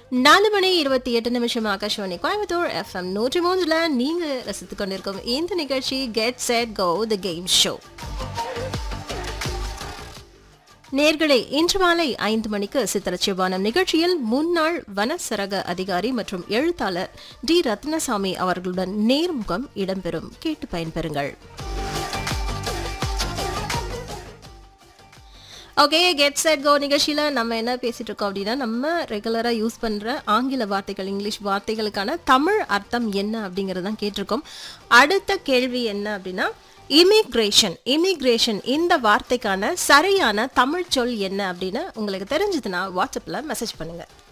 நாலு மணி இருபத்தி எட்டு நிமிஷம் ஆகாஷ்வாணி கோயம்புத்தூர் எஃப்எம் நூற்றி மூன்றுல நீங்க ரசித்துக் கொண்டிருக்கும் இந்த நிகழ்ச்சி get set go the game show நேர்களே இன்று மாலை ஐந்து மணிக்கு சித்திரச்சிவானம் நிகழ்ச்சியில் முன்னாள் வனசரக அதிகாரி மற்றும் எழுத்தாளர் டி ரத்னசாமி அவர்களுடன் நேர்முகம் இடம்பெறும் கேட்டு பயன்பெறுங்கள் ஓகே கெட் செட் கோ நிகழ்ச்சியில் நம்ம என்ன பேசிட்டு இருக்கோம் அப்படின்னா நம்ம ரெகுலராக யூஸ் பண்ணுற ஆங்கில வார்த்தைகள் இங்கிலீஷ் வார்த்தைகளுக்கான தமிழ் அர்த்தம் என்ன அப்படிங்கிறது தான் கேட்டிருக்கோம் அடுத்த கேள்வி என்ன அப்படின்னா இமிக்ரேஷன் இமிக்ரேஷன் இந்த வார்த்தைக்கான சரியான தமிழ் சொல் என்ன அப்படின்னு உங்களுக்கு தெரிஞ்சதுன்னா வாட்ஸ்அப்பில் மெசேஜ் பண்ணுங்கள்